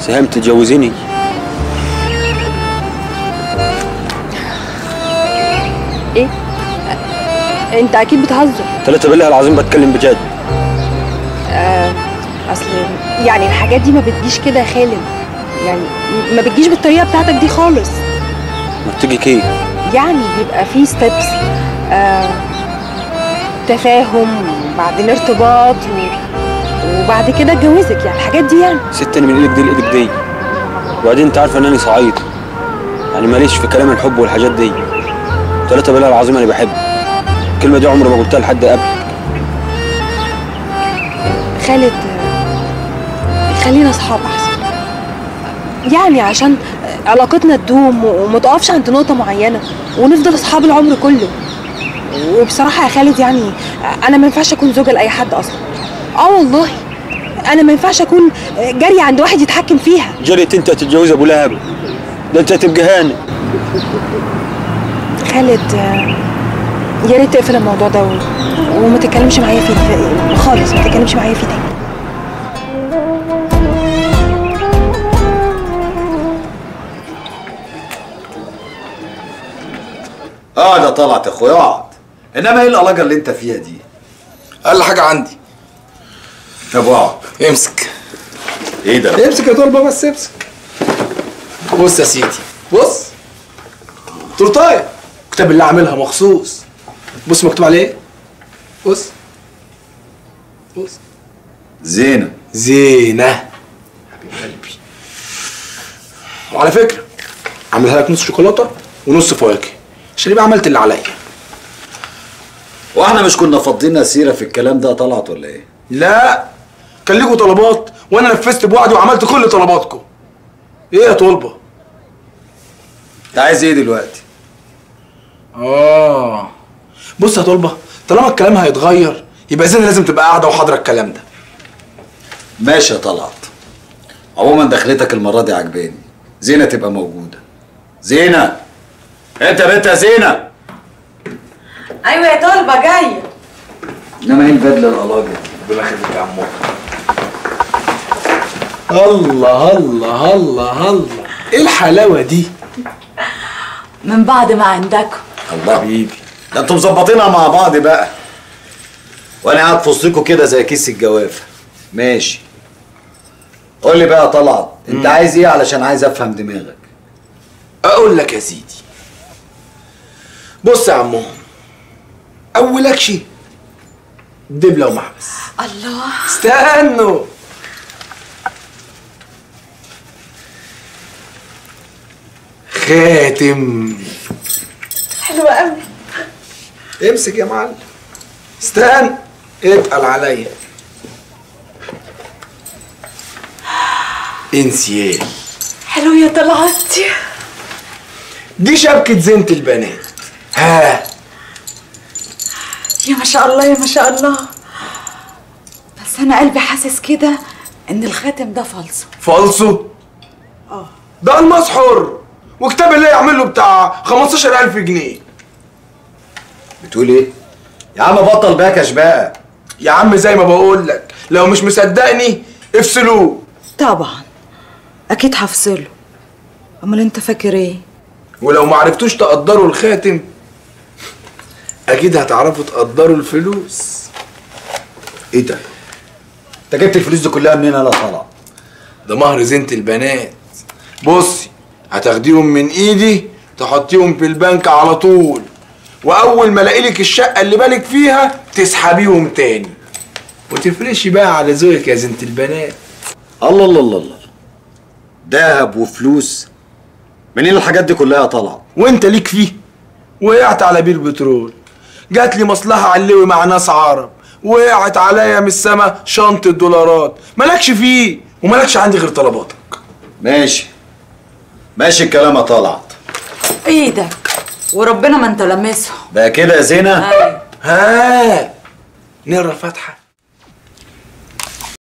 سهام تتجوزيني ايه انت اكيد بتهزر ثلاثة بالله العظيم بتكلم بجد اصل يعني الحاجات دي ما بتجيش كده يا خالد يعني ما بتجيش بالطريقه بتاعتك دي خالص ما بتيجي كيف يعني بيبقى في ستيبس آه تفاهم وبعدين ارتباط و... وبعد كده اتجوزك يعني الحاجات دي يعني ست انا من ايدك دي لايدك دي وبعدين انت عارفه ان انا صعيد يعني ماليش في كلام الحب والحاجات دي ثلاثة بالله العظيم انا بحب الكلمة دي عمري ما قلتها لحد قبل خالد آه، خلينا اصحاب احسن يعني عشان علاقتنا تدوم وما تقفش عند نقطة معينة ونفضل اصحاب العمر كله وبصراحة يا خالد يعني انا ما ينفعش اكون زوجة لاي حد اصلا اه والله انا ما ينفعش اكون جارية عند واحد يتحكم فيها جريت انت تتجوز ابو لهب ده انت هتبقى هاني خالد آه، يا ريت تقفل الموضوع ده و- وما تتكلمش معايا فيه في- خالص ما تتكلمش معايا فيه تاني اقعد يا طلعت يا اخويا اقعد انما ايه القلاجه اللي انت فيها دي اقل حاجه عندي طب اقعد امسك ايه ده امسك يا طلبه بس امسك بص يا سيدي بص تورتايه كتاب اللي عاملها مخصوص بص مكتوب عليه ايه بص بص زينه زينه حبيب قلبي وعلى فكره عاملها لك نص شوكولاته ونص فواكه عشان يبقى عملت اللي عليا واحنا مش كنا فاضيين سيره في الكلام ده طلعت ولا ايه لا كان ليكوا طلبات وانا نفذت بوعدي وعملت كل طلباتكم ايه يا طلبه انت عايز ايه دلوقتي اه بص يا طلبه طالما الكلام هيتغير يبقى زينه لازم تبقى قاعده وحاضره الكلام ده ماشي يا طلعت عموما دخلتك المره دي عجباني زينه تبقى موجوده زينه انت بنت يا زينه ايوه يا طلبه جايه انما ايه البدله القلاجه ربنا يخليك يا عمو الله الله الله الله ايه الحلاوه دي من بعد ما عندكم الله حبيبي ده انتوا مظبطينها مع بعض بقى وانا قاعد في وسطكوا كده زي كيس الجوافه ماشي قول لي بقى يا طلعت انت عايز ايه علشان عايز افهم دماغك اقول لك يا سيدي بص يا عمو اول شيء دبله ومحبس الله استنوا خاتم حلوه قوي امسك يا معلم استنى اتقل عليا انسيال حلو يا طلعتي دي شبكة زينة البنات ها يا ما شاء الله يا ما شاء الله بس انا قلبي حاسس كده ان الخاتم ده فالصو فالصو ده الماس حر وكتاب الله يعمل له بتاع 15000 جنيه بتقول ايه يا عم بطل باكش بقى يا عم زي ما بقول لك لو مش مصدقني افصلوه طبعا اكيد هفصله امال انت فاكر ايه ولو ما عرفتوش تقدروا الخاتم اكيد هتعرفوا تقدروا الفلوس ايه ده انت جبت الفلوس دي كلها منين يا طلع ده مهر زينة البنات بصي هتاخديهم من ايدي تحطيهم في البنك على طول واول ما الاقي لك الشقه اللي بالك فيها تسحبيهم تاني وتفرشي بقى على ذوقك يا زينة البنات الله الله الله الله دهب وفلوس منين الحاجات دي كلها يا طلع وانت ليك فيه وقعت على بير بترول جات لي مصلحه علوي مع ناس عرب وقعت عليا من السما شنطه دولارات مالكش فيه ومالكش عندي غير طلباتك ماشي ماشي الكلام يا طلعت ايدك وربنا ما انت لامسهم بقى كده يا زينه ايوه ها نقرا الفاتحه